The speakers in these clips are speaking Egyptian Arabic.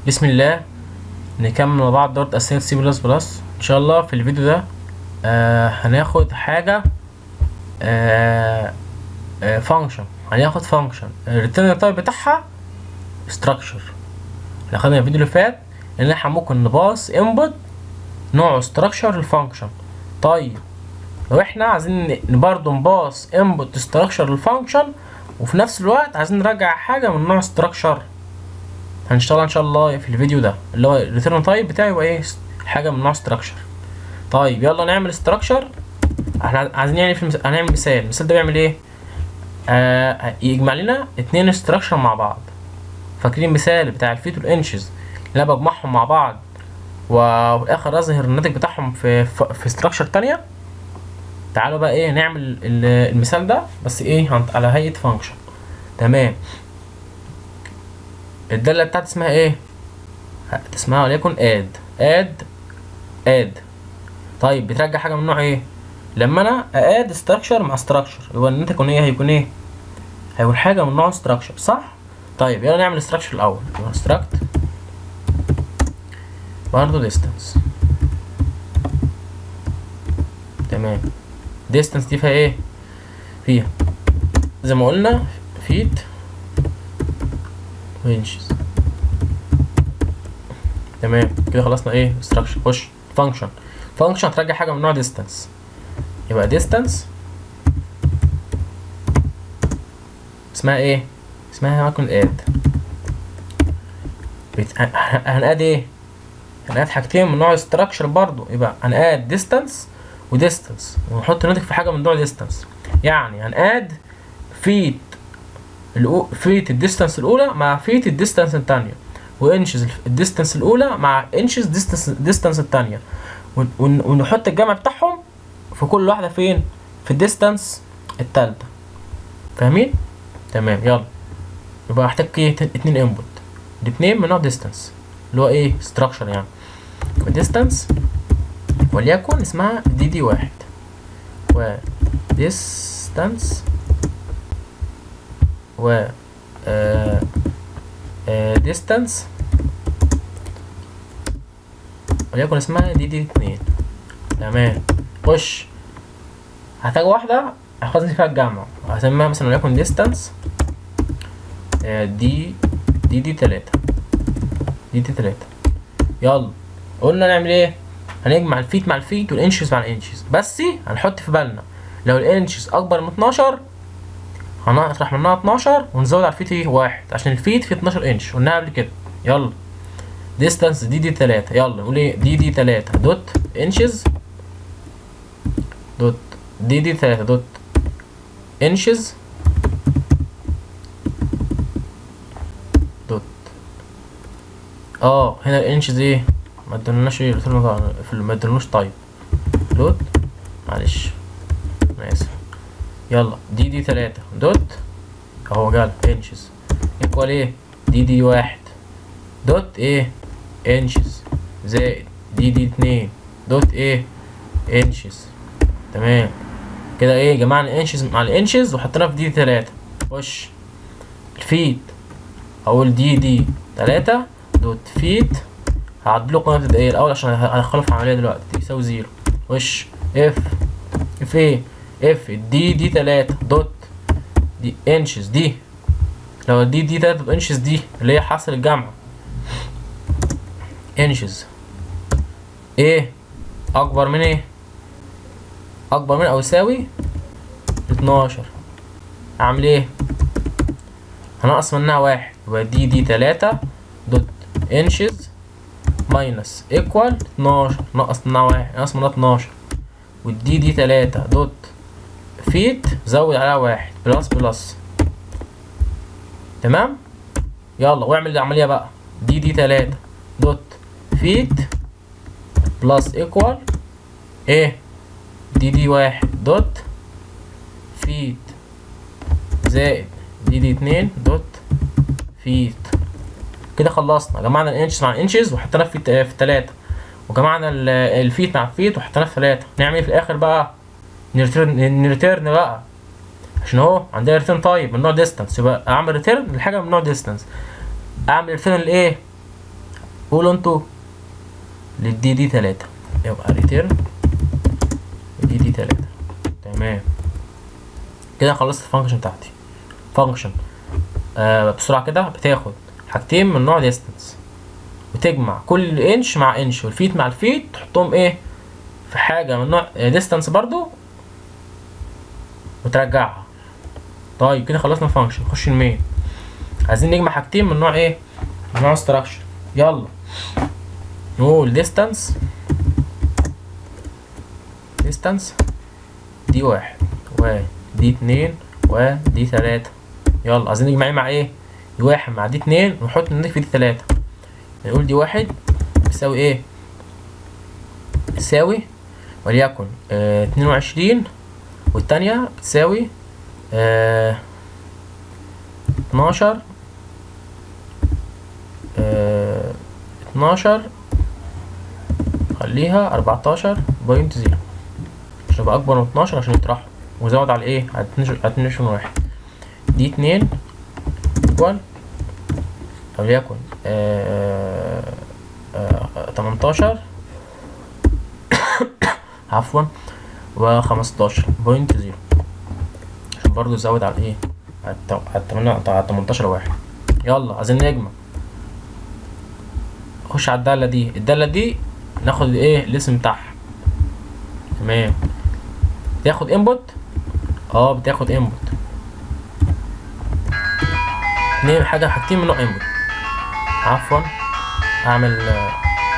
بسم الله نكمل مع بعض دورة أسئلة سي بلس بلس إن شاء الله في الفيديو ده آه هناخد حاجة آه آه فانكشن هناخد فانكشن الريتيرن تايب بتاعها ستراكشر اللي خدنا الفيديو اللي فات إن احنا ممكن نباص انبوت نوعه ستراكشر الفانكشن طيب لو احنا عايزين برضه نباص انبوت ستراكشر الفانكشن وفي نفس الوقت عايزين نرجع حاجة من نوع ستراكشر هنشتغل ان شاء الله في الفيديو ده اللي هو الريتيرن تايب بتاعي يبقى ايه حاجه من نوع ستراكشر طيب يلا نعمل ستراكشر احنا عايزين يعني في المس... هنعمل مثال المثال ده بيعمل ايه آه يجمع لنا اتنين ستراكشر مع بعض فاكرين المثال بتاع الفيت والانشز اللي انا بجمعهم مع بعض وفي الاخر اظهر الناتج بتاعهم في في, في ستراكشر تانية تعالوا بقى ايه نعمل المثال ده بس ايه على هيئه فانكشن تمام الدالة بتاعتي اسمها ايه اسمها وليكن اد اد اد طيب بترجع حاجة من نوع ايه لما انا اد ستراكشر مع ستراكشر يبقى الناتج يكون ايه هيكون ايه هيكون حاجة من نوع ستراكشر صح طيب يلا نعمل ستراكشر الاول يبقى ستراكت برضه ديستانس تمام ديستانس دي فيها ايه فيها زي ما قلنا فيت وينشز تمام كده خلصنا ايه structure خش function function هترجع حاجه من نوع distance يبقى distance اسمها ايه اسمها هنكون اد بت... هنقاد ايه هنقاد حاجتين من نوع structure برضو يبقى هنقاد distance وديستانس ونحط ناتج في حاجه من نوع distance يعني هنقاد فيت فيت الديستانس الاولى مع فيت الديستانس الثانيه وانشز الديستانس الاولى مع انشز ديستانس ديستانس الثانيه ونحط الجمع بتاعهم في كل واحده فين في الديستانس الثالثه فاهمين تمام يلا يبقى هحتاج ايه اتنين انبوت الاتنين من نوع ديستانس اللي هو ايه ستراكشر يعني ديستانس وليكن اسمها دي دي واحد و ديستانس و آه آه ديستانس وليكن اسمها دي دي اتنين تمام خش هحتاج واحدة هاخد فيها الجمع هسميها مثلا وليكن ديستانس آه دي دي دي تلاتة دي دي تلاتة يلا قلنا نعمل ايه هنجمع الفيت مع الفيت والانشز مع الانشز بس هنحط في بالنا لو الانشز اكبر من اتناشر هنطرح منها 12 ونزود على الفيت ايه واحد عشان الفيت فيه 12 انش قلناها قبل كده يلا ديستانس دي دي 3 يلا نقول ايه دي دي 3 دوت انشز دوت دي دي 3 دوت انشز دوت اه هنا الانشز ايه ما ادالناش ايه ما ادالناش تايب دوت معلش انا اسف يلا دي دي تلاتة دوت اهو جال انشز ايكوال ايه دي دي واحد دوت ايه انشز زائد دي دي اتنين دوت ايه انشز تمام كده ايه جمعنا الانشز مع الانشز وحطيناها في دي, دي تلاتة خش الفيت اقول دي دي تلاتة دوت فيت هعدله قيمة ابتدائية الاول عشان هدخله في العملية دلوقتي يساوي زيرو وش اف اف ايه اف دي دي تلاتة دوت دي انشز دي لو دي دي تلاتة دوت انشز دي اللي هي حاصل الجمع انشز ايه اكبر من ايه اكبر من او يساوي اتناشر اعمل ايه هنقص منها واحد يبقى دي دي تلاتة دوت انشز ماينس ايكوال اتناشر نقص منها واحد نقص منها اتناشر والدي دي تلاتة دوت فيت زود عليها واحد بلس بلس تمام يلا واعمل العملية بقى دي دي تلاتة دوت فيت بلس ايكوال ايه دي دي واحد دوت فيت زائد دي دي اتنين دوت فيت كده خلصنا جمعنا الانشز مع الانشز وحطينا في في تلاتة وجمعنا الفيت مع الفيت وحطينا في تلاتة نعمل ايه في الاخر بقى نريتيرن نريتيرن بقى عشان اهو عندنا ريتيرن تايب من نوع ديستانس يبقى اعمل ريتيرن لحاجه من نوع ديستانس اعمل ريتيرن لايه قولوا انتوا للدي دي تلاتة يبقى ريتيرن دي دي تلاتة تمام كده خلصت الفانكشن بتاعتي فانكشن آه بسرعة كده بتاخد حاجتين من نوع ديستنس وتجمع كل انش مع انش والفيت مع الفيت تحطهم ايه في حاجة من نوع ديستانس برضو وترجعها طيب كده خلصنا الفانكشن نخش المين عايزين نجمع حاجتين من نوع ايه من نوع structure يلا نقول distance distance دي واحد ودي اتنين ودي تلاتة يلا عايزين نجمع ايه مع ايه دي واحد مع دي اتنين ونحط نضيف في دي تلاتة نقول دي واحد بيساوي ايه بتساوي وليكن اه اتنين وعشرين والتانية بتساوي اه اتناشر اه اتناشر خليها اربعتاشر بوينت زيرو عشان يبقى اكبر من اتناشر عشان يطرحوا وزود على ايه على اتنين على اتنين وعشرين واحد دي اتنين ايكوال وليكن آه آه تمنتاشر عفوا وخمستاشر بوينت زيرو عشان برضو يزود على ايه على الت- على التمانية على التمنتاشر واحد يلا عايزين نجمع خش على الدالة دي الدالة دي ناخد ايه الاسم بتاعها تمام تاخد انبوت اه بتاخد انبوت اتنين حاجة حاجتين من نوع انبوت عفوا اعمل آه،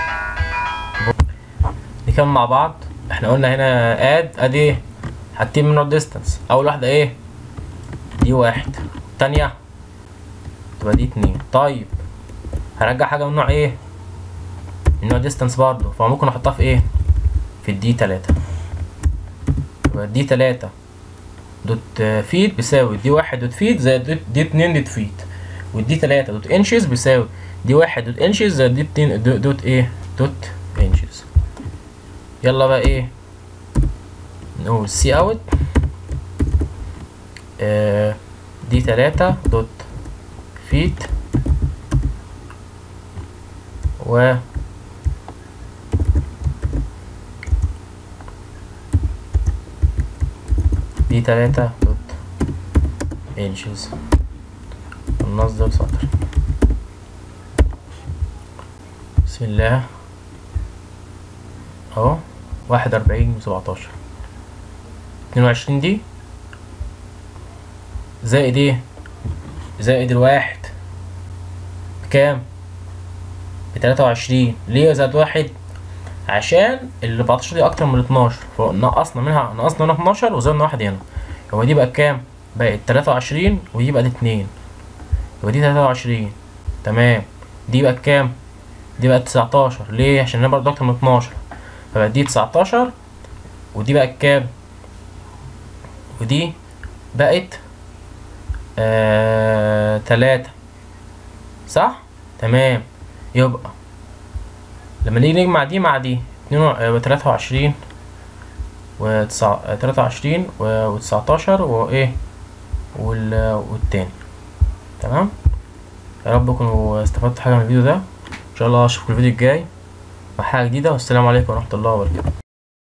نكمل مع بعض احنا قلنا هنا اد ادي حاجتين من نوع ديستانس اول واحدة ايه دي واحد التانية تبقى دي اتنين طيب هرجع حاجة من نوع ايه من نوع ديستانس برضه فممكن احطها في ايه في الدي تلاتة يبقى دي تلاتة دوت فيت بيساوي دي واحد دوت فيت زائد دوت- دي اتنين دوت فيت والدي تلاتة دوت انشز بيساوي دي واحد دوت انشز زائد دي اتنين دو- دوت ايه دوت انشز يلا بقى ايه نقول سي اوت آه دي تلاتة دوت فيت و دي تلاتة دوت انشز النص ده سطر بسم الله اهو واحد اربعين وسبعتاشر اتنين وعشرين دي زائد ايه زائد الواحد بكام بتلاتة وعشرين ليه زائد واحد عشان ال 14 دي اكتر من 12 فنقصنا منها نقصنا منها 12 وزودنا واحد هنا يبقى دي بقى كام بقت 23 ودي بقت 2 يبقى دي 23 تمام دي بقت كام دي بقت 19 ليه عشان هي برضه اكتر من 12 فبقت دي 19 ودي بقت كام ودي بقت آه... 3 صح تمام يبقى لما نيجي نجمع دي مع دي اتنين و- يبقى تلاتة وعشرين وتسعة تلاتة وعشرين وتسعتاشر وايه وال... والتاني تمام يا رب تكونوا استفدتوا حاجة من الفيديو ده ان شاء الله اشوفكم الفيديو الجاي مع حاجة جديدة والسلام عليكم ورحمة الله وبركاته